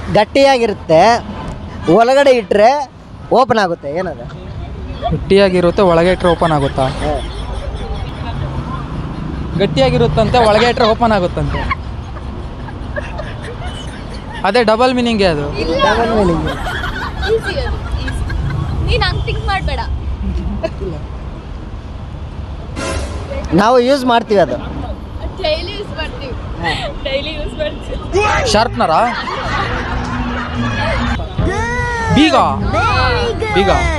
ಗಟ್ಟಿಯಾಗಿರುತ್ತೆ ಒಳಗಡೆ ಇಟ್ಟರೆ ಓಪನ್ ಆಗುತ್ತೆ ಏನದು ಗಟ್ಟಿಯಾಗಿರುತ್ತೆ ಒಳಗೆ ಇಟ್ಟರೆ ಓಪನ್ ಆಗುತ್ತಾ ಗಟ್ಟಿಯಾಗಿರುತ್ತಂತೆ ಒಳಗೆ ಇಟ್ಟರೆ ಓಪನ್ ಆಗುತ್ತಂತೆ ಅದೇ ಡಬಲ್ ಮೀನಿಂಗೇ ಅದು ಡಬಲ್ ಮೀನಿಂಗ್ ಈಸಿ ಅದು ಈಸಿ ನೀನು ಹಂಗೆ ಥಿಂಕ್ ಮಾಡಬೇಡ ನಾವು ಯೂಸ್ ಮಾಡ್ತೀವಿ ಅದು ಡೈಲಿ ಯೂಸ್ ಮಾಡ್ತೀವಿ ಡೈಲಿ ಯೂಸ್ ಮಾಡ್ತೀವಿ ಶಾರ್ಪ್ನರಾ ಬೀಗ ಬೀಗ